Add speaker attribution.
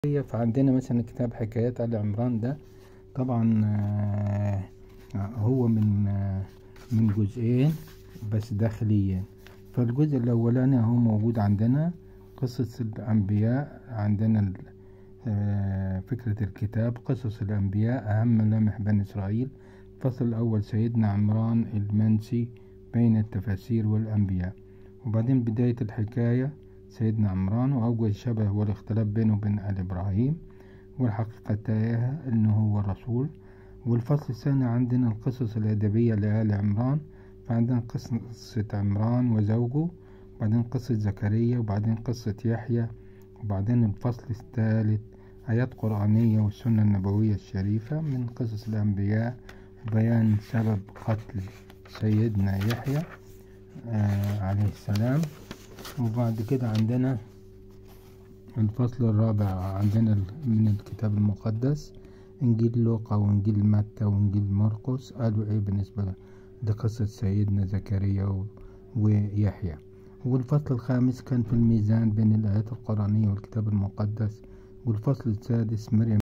Speaker 1: فعندنا مثلا كتاب حكايات آل عمران ده طبعا آه، هو من آه، من جزئين بس داخليين فالجزء الأولاني هو موجود عندنا قصص الأنبياء عندنا ال- آه، فكرة الكتاب قصص الأنبياء أهم ملامح بني إسرائيل الفصل الأول سيدنا عمران المنسي بين التفاسير والأنبياء وبعدين بداية الحكاية سيدنا عمران وأول الشبه والاختلاف بينه وبين آل إبراهيم والحقيقة تايهة إنه هو الرسول والفصل الثاني عندنا القصص الأدبية لآل عمران فعندنا قصة عمران وزوجه وبعدين قصة زكريا وبعدين قصة يحيى وبعدين الفصل الثالث آيات قرآنية والسنة النبوية الشريفة من قصص الأنبياء وبيان سبب قتل سيدنا يحيى آه عليه السلام وبعد كده عندنا الفصل الرابع عندنا ال- من الكتاب المقدس إنجيل لوقا وإنجيل متى وإنجيل مرقس قالوا إيه بالنسبة لقصة سيدنا زكريا و- ويحيى والفصل الخامس كان في الميزان بين الآيات القرآنية والكتاب المقدس والفصل السادس مريم